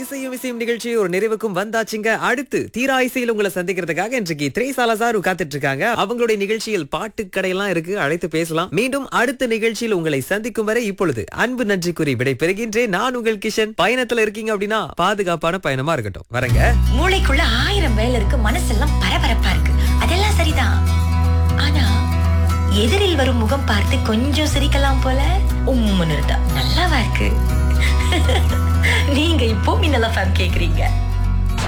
இசையும் இசையும் நிகழ்ச்சி ஒரு நிறைவுக்கும் வந்தாச்சுங்க அடுத்து தீரா இசையில் உங்களை சந்திக்கிறதுக்காக இன்றைக்கு திரைசாலசாரு காத்துட்டு இருக்காங்க அவங்களுடைய நிகழ்ச்சியில் பாட்டு கடையெல்லாம் இருக்கு அழைத்து பேசலாம் மீண்டும் அடுத்த நிகழ்ச்சியில் உங்களை சந்திக்கும் வரை இப்பொழுது அன்பு நன்றி கூறி விடை பெறுகின்றேன் நான் உங்கள் கிஷன் பயணத்துல இருக்கீங்க அப்படின்னா பாதுகாப்பான பயணமா இருக்கட்டும் வரங்க மூளைக்குள்ள ஆயிரம் வேலை இருக்கு மனசெல்லாம் பரபரப்பா இருக்கு அதெல்லாம் சரிதான் ஆனா எதிரில் வரும் முகம் பார்த்து கொஞ்சம் சிரிக்கலாம் போல உம்முன்னு இருந்தா நல்லாவா இருக்கு நீங்க இப்போ மின்னலா ஃபேம் கேக்குறீங்க